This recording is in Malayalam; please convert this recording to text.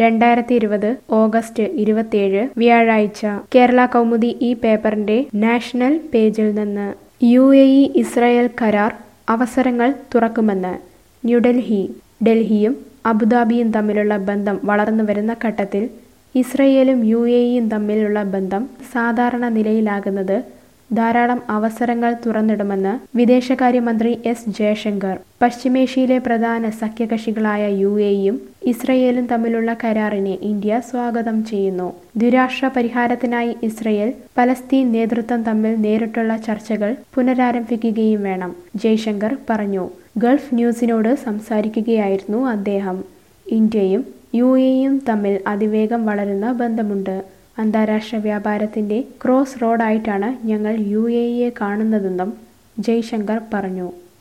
രണ്ടായിരത്തി ഇരുപത് ഓഗസ്റ്റ് ഇരുപത്തിയേഴ് വ്യാഴാഴ്ച കേരള കൗമുദി ഈ പേപ്പറിന്റെ നാഷണൽ പേജിൽ നിന്ന് യു എ ഇ ഇസ്രായേൽ കരാർ അവസരങ്ങൾ തുറക്കുമെന്ന് ന്യൂഡൽഹി ഡൽഹിയും അബുദാബിയും തമ്മിലുള്ള ബന്ധം വളർന്നു വരുന്ന ഘട്ടത്തിൽ ഇസ്രയേലും യു എ ഇയും തമ്മിലുള്ള ബന്ധം സാധാരണ നിലയിലാകുന്നത് ധാരാളം അവസരങ്ങൾ തുറന്നിടുമെന്ന് വിദേശകാര്യമന്ത്രി എസ് ജയശങ്കർ പശ്ചിമേഷ്യയിലെ പ്രധാന സഖ്യകക്ഷികളായ യു എയും ഇസ്രയേലും തമ്മിലുള്ള കരാറിനെ ഇന്ത്യ സ്വാഗതം ചെയ്യുന്നു ദ്വിരാഷ്ട്ര പരിഹാരത്തിനായി ഇസ്രയേൽ പലസ്തീൻ നേതൃത്വം തമ്മിൽ നേരിട്ടുള്ള ചർച്ചകൾ പുനരാരംഭിക്കുകയും വേണം ജയശങ്കർ പറഞ്ഞു ഗൾഫ് ന്യൂസിനോട് സംസാരിക്കുകയായിരുന്നു അദ്ദേഹം ഇന്ത്യയും യു എയും തമ്മിൽ അതിവേഗം വളരുന്ന ബന്ധമുണ്ട് അന്താരാഷ്ട്ര വ്യാപാരത്തിന്റെ ക്രോസ് റോഡായിട്ടാണ് ഞങ്ങൾ യു എ ഇയെ കാണുന്നതെന്നും ജയ്ശങ്കർ പറഞ്ഞു